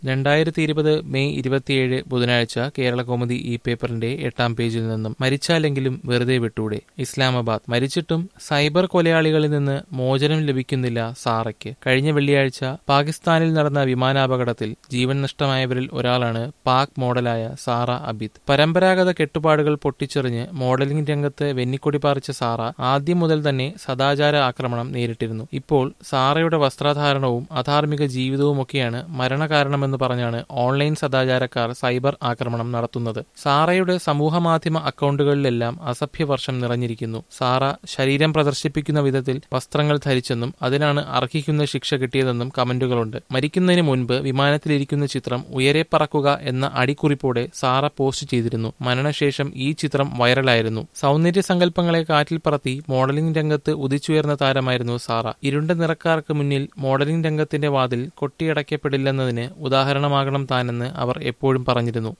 രണ്ടായിരത്തി ഇരുപത് മെയ് ഇരുപത്തിയേഴ് ബുധനാഴ്ച കേരളകൗമുദി ഈ പേപ്പറിന്റെ എട്ടാം പേജിൽ നിന്നും മരിച്ചാലെങ്കിലും വെറുതെ വിട്ടൂടെ ഇസ്ലാമാബാദ് മരിച്ചിട്ടും സൈബർ കൊലയാളികളിൽ നിന്ന് മോചനം ലഭിക്കുന്നില്ല സാറയ്ക്ക് കഴിഞ്ഞ വെള്ളിയാഴ്ച പാകിസ്ഥാനിൽ നടന്ന വിമാനാപകടത്തിൽ ജീവൻ നഷ്ടമായവരിൽ ഒരാളാണ് പാക് മോഡലായ സാറ അബിദ് പരമ്പരാഗത കെട്ടുപാടുകൾ പൊട്ടിച്ചെറിഞ്ഞ് മോഡലിംഗ് രംഗത്ത് വെന്നിക്കൊടി പാറിച്ച സാറ ആദ്യം മുതൽ തന്നെ സദാചാര ആക്രമണം നേരിട്ടിരുന്നു ഇപ്പോൾ സാറയുടെ വസ്ത്രധാരണവും അധാർമിക ജീവിതവുമൊക്കെയാണ് മരണകാരണമെന്ന് പറഞ്ഞാണ് ഓൺലൈൻ സദാചാരക്കാർ സൈബർ ആക്രമണം നടത്തുന്നത് സാറയുടെ സമൂഹമാധ്യമ അക്കൗണ്ടുകളിലെല്ലാം അസഭ്യവർഷം നിറഞ്ഞിരിക്കുന്നു സാറ ശരീരം പ്രദർശിപ്പിക്കുന്ന വിധത്തിൽ വസ്ത്രങ്ങൾ ധരിച്ചെന്നും അതിനാണ് അർഹിക്കുന്ന ശിക്ഷ കിട്ടിയതെന്നും കമന്റുകളുണ്ട് മരിക്കുന്നതിന് മുൻപ് വിമാനത്തിലിരിക്കുന്ന ചിത്രം ഉയരെ പറക്കുക എന്ന അടിക്കുറിപ്പോടെ സാറ പോസ്റ്റ് ചെയ്തിരുന്നു മരണശേഷം ഈ ചിത്രം വൈറലായിരുന്നു സൗന്ദര്യ സങ്കല്പങ്ങളെ കാറ്റിൽ പറത്തി മോഡലിംഗ് രംഗത്ത് ഉദിച്ചുയർന്ന താരമായിരുന്നു സാറ ഇരുണ്ട നിറക്കാർക്ക് മുന്നിൽ മോഡലിംഗ് രംഗത്തിന്റെ വാതിൽ കൊട്ടിയടയ്ക്കപ്പെടില്ലെന്നതിന് ഉദാഹരണമാകണം താനെന്ന് അവർ എപ്പോഴും പറഞ്ഞിരുന്നു